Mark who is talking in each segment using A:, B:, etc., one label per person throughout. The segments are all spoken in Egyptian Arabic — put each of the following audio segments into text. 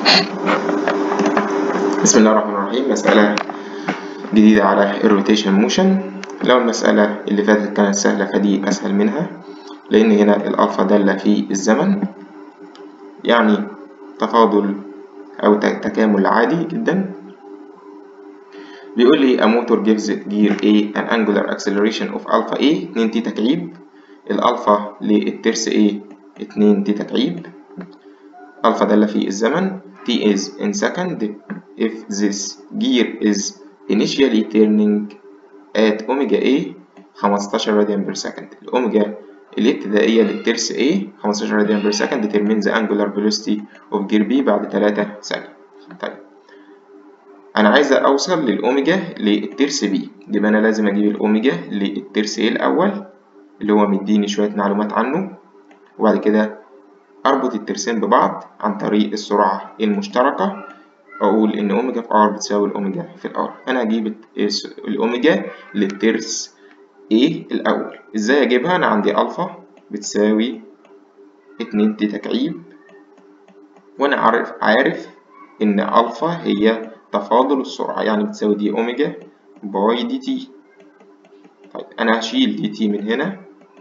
A: بسم الله الرحمن الرحيم مسألة جديدة على الروتيشن موشن لو المسألة اللي فاتت كانت سهلة فدي أسهل منها لأن هنا الألفا دالة في الزمن يعني تفاضل أو تكامل عادي جدا بيقول لي a motor gives gear A an angular acceleration of alpha A 2 تي تكعيب الألفا للترس A 2 تي تكعيب ألفا دالة في الزمن T is in second if this gear is initially turning at omega A 15 radian per second الأوميجا الابتدائية للترس A 15 radian per second determine the angular velocity of gear B بعد 3 ثانية طيب أنا عايز أوصل للأوميجا للترس B يبقى أنا لازم أجيب الأوميجا للترس A الأول اللي هو مديني شوية معلومات عنه وبعد كده أربط الترسين ببعض عن طريق السرعة المشتركة أقول إن أوميجا في R بتساوي الأوميجا في الآر أنا هجيب الأوميجا للترس A الأول إزاي أجيبها؟ أنا عندي ألفا بتساوي اتنين تي تكعيب وأنا عارف عارف إن ألفا هي تفاضل السرعة يعني بتساوي دي أوميجا باي دي تي طيب أنا هشيل دي تي من هنا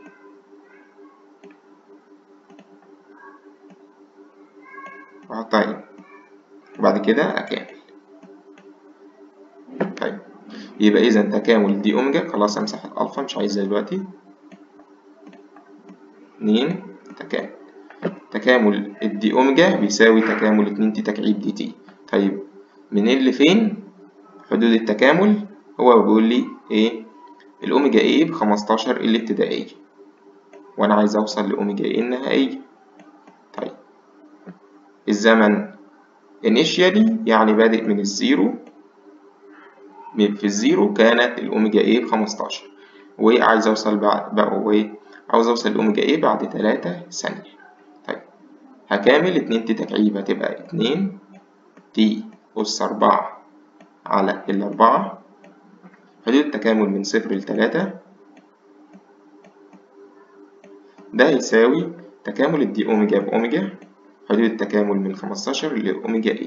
A: وأحطها هنا وبعد كده أكامل طيب يبقى إذا تكامل دي أوميجا خلاص أمسح الألفا مش عايزها دلوقتي اتنين تكامل تكامل الدي أوميجا بيساوي تكامل اتنين تي تكعيب دي تي طيب منين لفين حدود التكامل هو بيقول لي إيه الأوميجا إيه بخمستاشر الابتدائية وأنا عايز أوصل لأوميجا إيه النهائية طيب الزمن initially يعني بادئ من الزيرو في الزيرو كانت الأوميجا إيه بخمستاشر وعايز أوصل بعد بقى إيه عاوز أوصل لأوميجا إيه بعد تلاتة ثانية طيب هكامل اتنين تي تكعيب هتبقى اتنين تي أس أربعة على الأربعة حدود التكامل من صفر لتلاتة ده يساوي تكامل الدي أوميجا بأوميجا حدود التكامل من خمستاشر لأوميجا إيه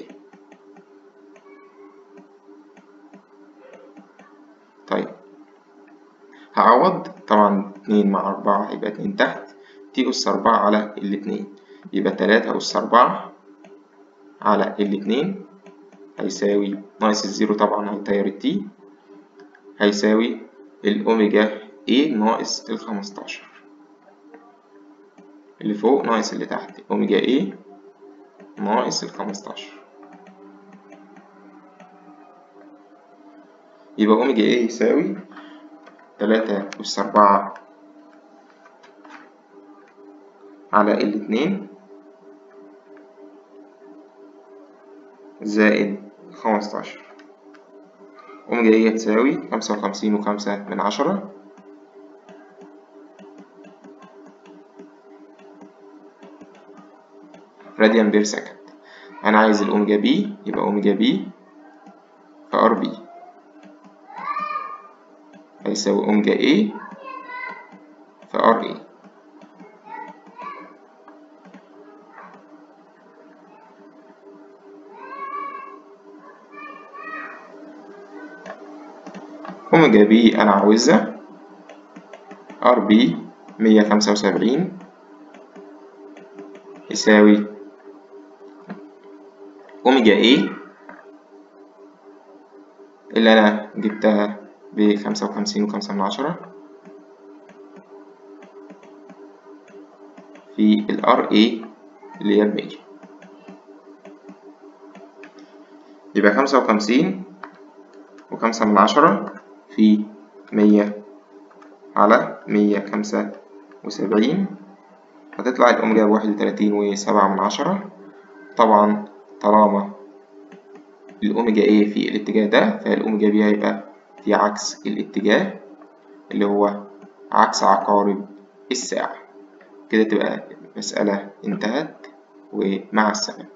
A: طيب هعوض طبعا اتنين مع أربعة يبقى اتنين تحت تي أس أربعة على الاتنين يبقى تلاتة أس أربعة على الاتنين هيساوي ناقص الزيرو طبعا هيطير التي هيساوي الأوميجا إيه ناقص الخمستاشر اللي فوق ناقص اللي تحت أوميجا إيه ناقص الخمستاشر يبقى أوميجا إيه يساوي تلاتة أس أربعة على الاتنين زائد خمستاشر أوميجا إيه تساوي خمسة وخمسين وخمسة من عشرة راديان بير سكند أنا عايز الأوميجا بي يبقى أوميجا بي في ار بي هيساوي أوميجا ايه في ار ايه أوميجا بي أنا عاوزها ار بي مية خمسة وسبعين يساوي أوميجا إيه اللي أنا جبتها بخمسة وخمسين وخمسة من عشرة في الار اي اللي هي بمية يبقى خمسة وخمسين وخمسة من عشرة في مية على مية خمسة وسبعين هتطلع الأوميجا بواحد وتلاتين وسبعة من عشرة طبعا طالما الأوميجا A في الاتجاه ده فالأوميجا B هيبقى في عكس الاتجاه اللي هو عكس عقارب الساعة كده تبقى المسألة انتهت ومع السلامة